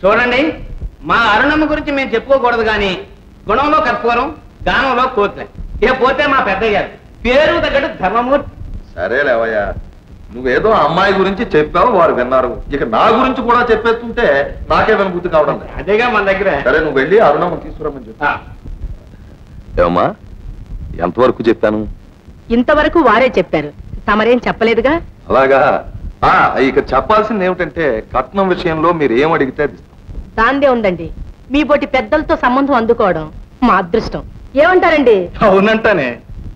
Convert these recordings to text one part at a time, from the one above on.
చూడండి మా అరుణమ్మ గురించి మేము చెప్పుకోకూడదు కానీ గుణంలో కర్పూరం గానంలో కోట్లే ఇక పోతే మా పెద్దయ్య గారు పేరు తగ్గట్టు ధర్మమూర్తి సరేలేవయ్యా నువ్వేదో అమ్మాయి గురించి చెప్పావు వారు విన్నారు ఇక నా గురించి కూడా చెప్పేస్తుంటే నాకే వినబుద్ధి కావడం లేదు. అదేగా మన దగ్గర సరే నువ్వు వెళ్ళి అరుణమ్మ తీసుకురమ్మని చెప్పు ఏమమ్మా ఎంతవరకు చెప్పాను ఇంతవరకు వారే చెప్పారు తమరేం చెప్పలేదుగా అలాగా ఆ, ఇక చెప్పాల్సింది ఏమిటంటే కట్నం విషయంలో మీరు ఏం అడిగితే అది ఇస్తాం. దాందే ఉందండి మీ బోటి పెద్దలతో సంబంధం అందుకోవడం మా అదృష్టం ఏమంటారండి అవునంటానే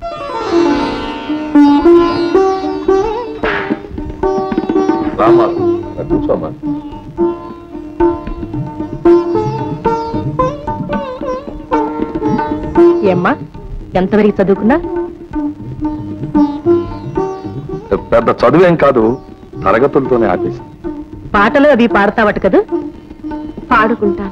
రామ్మా రా, కూర్చోమ్మా ఏమ్మా ఎంతవరకు చదువుకున్నా పెద్ద చదువేం కాదు తరగతులతోనే ఆపేసి పాటలు అవి పాడతావట కదా పాడుకుంటాను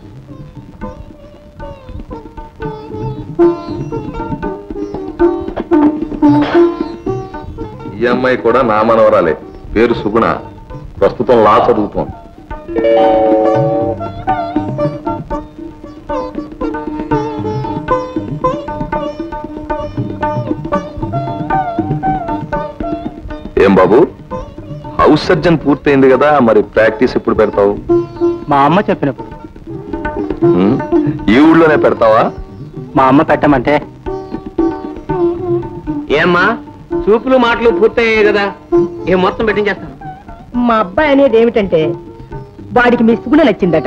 ఈ అమ్మాయి కూడా నా మనవరాలే పేరు సుగుణ ప్రస్తుతం లా చదువుతోంది ఏం బాబు హౌస్ సర్జన్ పూర్తయింది కదా మరి ప్రాక్టీస్ ఎప్పుడు పెడతావు మా అమ్మ చెప్పినప్పుడు ఉమ్, ఈ ఊళ్ళోనే పెడతావా మా అమ్మ పెట్టమంటే ఏమ్మా చూపులు మాటలు పూర్తయ్యాయి కదా ఏ మొత్తం పెట్టించేస్తాను మా అబ్బాయి అనేది ఏమిటంటే వాడికి మీ సుగుణ నచ్చిందట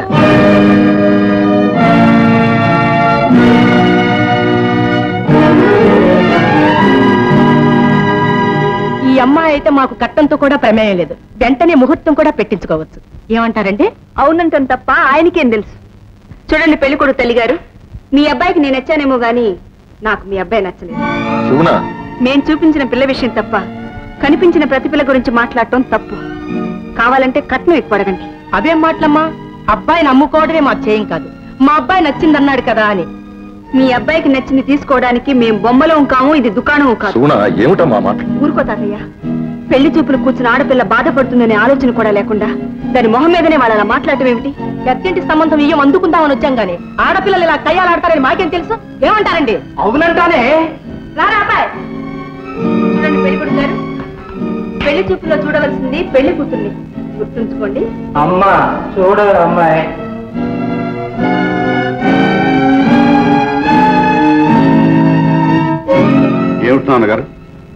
ఈ అమ్మాయి అయితే మాకు కట్టంతో కూడా ప్రమేయం లేదు వెంటనే ముహూర్తం కూడా పెట్టించుకోవచ్చు ఏమంటారండి అవునంటాను తప్ప ఆయనకేం తెలుసు చూడండి పెళ్లి కొడుకు తల్లి గారు మీ అబ్బాయికి నేను నచ్చానేమో గాని నాకు మీ అబ్బాయి నచ్చలేదు సుగుణ మేం చూపించిన పిల్ల విషయం తప్ప కనిపించిన ప్రతి పిల్ల గురించి మాట్లాడటం తప్పు కావాలంటే కట్నం ఎక్కువ అడగండి అవేం మాటలమ్మా అబ్బాయిని అమ్ముకోవడమే మాకు చేయం కాదు మా అబ్బాయి నచ్చిందన్నాడు కదా అని మీ అబ్బాయికి నచ్చింది తీసుకోవడానికి మేం బొమ్మలం కాము ఇది దుకాణం కాదు సుగుణ ఏమిటమ్మా మాట ఊరుకో తాతయ్య పెళ్లి చూపులు కూర్చుని ఆడపిల్ల బాధపడుతుందనే ఆలోచన కూడా లేకుండా దాని మొహం మీదనే వాళ్ళు అలా మాట్లాడటం ఏమిటి ఎత్తింటి సంబంధం ఇయ్యం అందుకుందామని వచ్చాం గానీ ఆడపిల్లలు ఇలా కయ్యాలాడతారని మాకేం తెలుసు ఏమంటారండి అవునంటానే రారా అబ్బాయి చూడండి పెళ్లి కొడుకు గారు పెళ్లి చూపులో చూడవలసింది పెళ్లి కూతుర్ని గుర్తుంచుకోండి అమ్మా చూడ అమ్మాయి ఏమిటి నాన్నగారు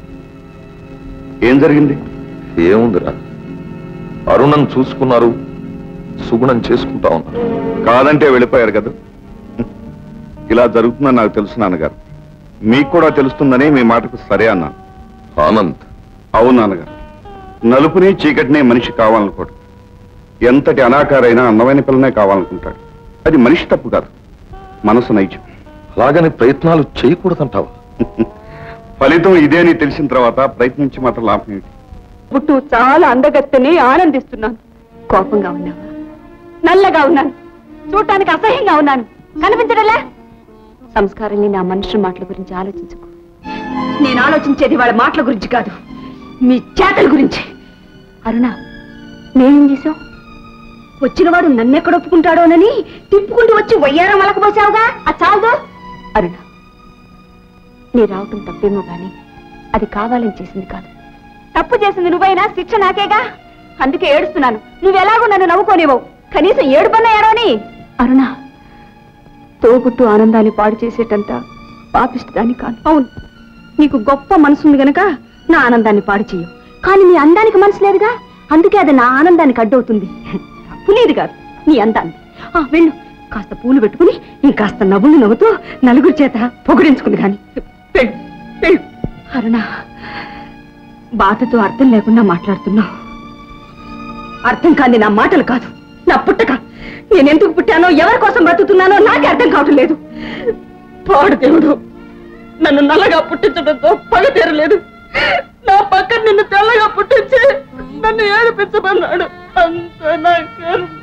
ఏం జరిగింది ఏముందిరా అరుణం చూసుకున్నారు సుగుణం చేసుకుంటా ఉన్నారు కాదంటే వెళ్ళిపోయారు కదా ఇలా జరుగుతుందని నాకు తెలుసు నాన్నగారు మీకు కూడా తెలుస్తుందని మీ మాటకు సరే అన్నాను ఆనంద్ అవును నాన్నగారు నలుపుని చీకటిని మనిషి కావాలనుకోడు ఎంతటి అనాకారైనా అందమైన పిల్లనే కావాలనుకుంటాడు అది మనిషి తప్పు కాదు మనసు నైజం అలాగని ప్రయత్నాలు చేయకూడదంటావా ఫలితం ఇదే అని తెలిసిన తర్వాత ప్రయత్నించి మాత్రం లాభం ఏంటి పుట్టు చాలా అందగత్తని ఆనందిస్తున్నాను కోపంగా ఉన్నావా నల్లగా ఉన్నాను చూడటానికి అసహ్యంగా ఉన్నాను కనిపించడలే సంస్కారం లేని ఆ మనుషుల మాటల గురించి ఆలోచించుకో నేను ఆలోచించేది వాళ్ళ మాటల గురించి కాదు మీ చేతల గురించి అరుణ నేనేం చేశావు వచ్చినవాడు నన్నెక్కడ ఒప్పుకుంటాడోనని తిప్పుకుంటూ వచ్చి వయ్యారం వలకపోసావుగా అది చాలదు అరుణ నీ రావటం తప్పేమో గాని అది కావాలని చేసింది కాదు తప్పు చేసింది నువ్వైనా శిక్ష నాకేగా అందుకే ఏడుస్తున్నాను నువ్వెలాగో నన్ను నవ్వుకోనివ్వవు కనీసం ఏడుపన్న ఏడవని అరుణ తోబుట్టు ఆనందాన్ని పాడు చేసేటంత పాపిస్తుందని కాదు అవును నీకు గొప్ప మనసుంది గనక నా ఆనందాన్ని పాడు చెయ్యవు కానీ నీ అందానికి మనసు లేదుగా అందుకే అది నా ఆనందానికి అడ్డవుతుంది పులీది కాదు నీ అందాన్ని ఆ, వెళ్ళు కాస్త పూలు పెట్టుకుని ఇంకాస్త నవ్వులు నవ్వుతూ నలుగురి చేత పొగిడించుకుంది కానీ వెళ్ళు వెళ్ళు అరుణ బాధతో అర్థం లేకుండా మాట్లాడుతున్నావు అర్థం కాని నా మాటలు కాదు నా పుట్టక నేను ఎందుకు పుట్టానో ఎవరి కోసం బ్రతుకుతున్నానో నాకే అర్థం కావటం లేదు పాడు దేవుడు నన్ను నల్లగా పుట్టించడంతో పగ తీరలేదు నా పక్కన నిన్ను తెల్లగా పుట్టించి నన్ను ఏడిపించమన్నాడు అంత నా కర్మ